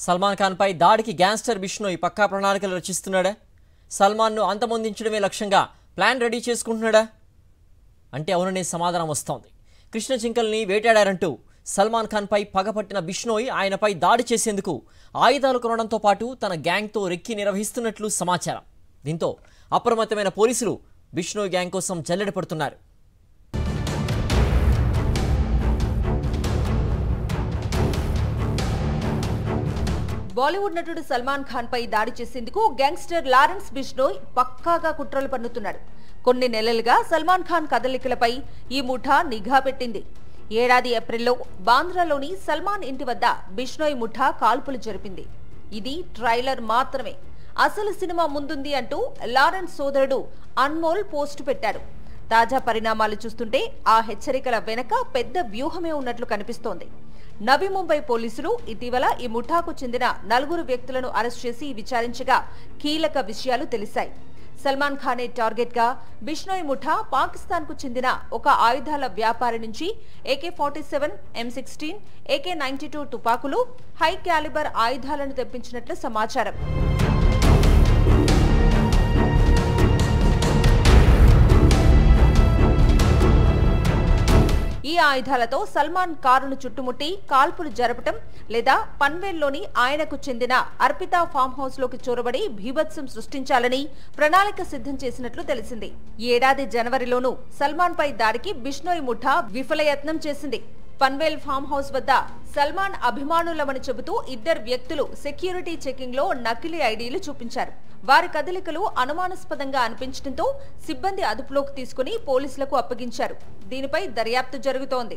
సల్మాన్ ఖాన్పై దాడికి గ్యాంగ్స్టర్ బిష్ణోయ్ పక్కా ప్రణాళికలు రచిస్తున్నాడా సల్మాన్ను అంతమొందించడమే లక్ష్యంగా ప్లాన్ రెడీ చేసుకుంటున్నాడా అంటే అవుననే సమాధానం వస్తోంది కృష్ణ జింకల్ని వేటాడారంటూ సల్మాన్ ఖాన్పై పగపట్టిన బిష్ణోయ్ ఆయనపై దాడి చేసేందుకు ఆయుధాలు కొనడంతో పాటు తన గ్యాంగ్తో రెక్కి నిర్వహిస్తున్నట్లు సమాచారం దీంతో అప్రమత్తమైన పోలీసులు బిష్ణోయ్ గ్యాంగ్ కోసం జల్లెడ పడుతున్నారు బాలీవుడ్ నటుడు సల్మాన్ ఖాన్ పై దాడి చేసేందుకు గ్యాంగ్స్టర్ లారెన్స్ బిష్నోయ్ పక్కాగా కుట్రలు పన్నుతున్నాడు కొన్ని నెలలుగా సల్మాన్ ఖాన్ కదలికలపై ఈ ముఠా నిఘా పెట్టింది ఏడాది ఏప్రిల్లో బాంద్రాలోని సల్మాన్ ఇంటి వద్ద బిష్నోయ్ ముఠా కాల్పులు జరిపింది ఇది ట్రైలర్ మాత్రమే అసలు సినిమా ముందుంది అంటూ లారెన్స్ సోదరుడు అన్మోల్ పోస్టు పెట్టాడు తాజా పరిణామాలు చూస్తుంటే ఆ హెచ్చరికల వెనక పెద్ద వ్యూహమే ఉన్నట్లు కనిపిస్తోంది నవీ ముంబై పోలీసులు ఇటీవల ఈ ముఠాకు చెందిన నలుగురు వ్యక్తులను అరెస్ట్ చేసి విచారించగా కీలక విషయాలు తెలిశాయి సల్మాన్ ఖానే టార్గెట్ గా బిష్నోయ్ ముఠా పాకిస్తాన్ కు చెందిన ఒక ఆయుధాల వ్యాపారి నుంచి AK forty seven M sixteen AK ninety two తుపాకులు హై క్యాలిబర్ ఆయుధాలను తెప్పించినట్లు సమాచారం ఈ ఆయుధాలతో సల్మాన్ కారును చుట్టుముట్టి కాల్పులు జరపటం లేదా పన్వేల్లోని ఆయనకు చెందిన అర్పిత ఫామ్ హౌస్ లోకి చొరబడి భీభత్సం సృష్టించాలని ప్రణాళిక సిద్ధం చేసినట్లు తెలిసింది ఈ ఏడాది జనవరిలోనూ సల్మాన్ పై దాడికి బిష్నోయ్ ముఠా విఫలయత్నం చేసింది పన్వేల్ ఫామ్ హౌస్ వద్ద సల్మాన్ అభిమానులమని చెబుతూ ఇద్దరు వ్యక్తులు సెక్యూరిటీ చెకింగ్ లో నకిలీ ఐడీలు చూపించారు వారి కదలికలు అనుమానాస్పదంగా అనిపించడంతో సిబ్బంది అదుపులోకి తీసుకుని పోలీసులకు అప్పగించారు దీనిపై దర్యాప్తు జరుగుతోంది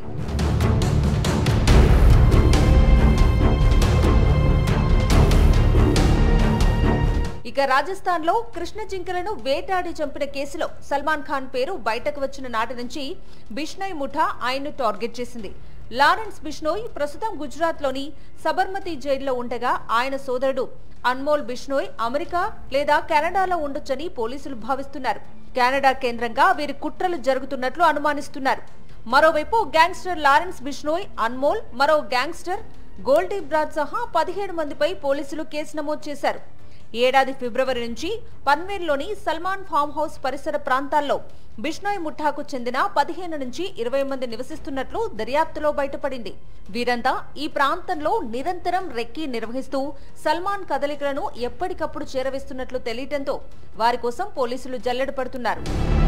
ఇక రాజస్థాన్ లో కృష్ణ జింకలను వేటాడి చంపిన కేసులో సల్మాన్ ఖాన్ పేరు బయటకు వచ్చిన నాటి నుంచి బిష్నోయ్ ముఠా ఆయన్ను టార్గెట్ చేసింది లారెన్స్ బిష్నోయ్ ప్రస్తుతం గుజరాత్ లోని సబర్మతి జైల్లో ఉండగా ఆయన సోదరుడు అన్మోల్ బిష్నోయ్ అమెరికా లేదా కెనడాలో ఉండొచ్చని పోలీసులు భావిస్తున్నారు కెనడా కేంద్రంగా వీరి కుట్రలు జరుగుతున్నట్లు అనుమానిస్తున్నారు మరోవైపు గ్యాంగ్స్టర్ లారెన్స్ బిష్నోయ్ అన్మోల్ మరో గ్యాంగ్స్టర్ గోల్డీ బ్రాడ్ సహా పదిహేడు మందిపై పోలీసులు కేసు నమోదు చేశారు ఏడాది ఫిబ్రవరి నుంచి పన్వేల్లోని సల్మాన్ ఫామ్ హౌస్ పరిసర ప్రాంతాల్లో బిష్నోయ్ ముఠాకు చెందిన పదిహేను నుంచి ఇరవై మంది నివసిస్తున్నట్లు దర్యాప్తులో బయటపడింది వీరంతా ఈ ప్రాంతంలో నిరంతరం రెక్కి నిర్వహిస్తూ సల్మాన్ కదలికలను ఎప్పటికప్పుడు చేరవేస్తున్నట్లు తెలియటంతో వారి కోసం పోలీసులు జల్లెడ పడుతున్నారు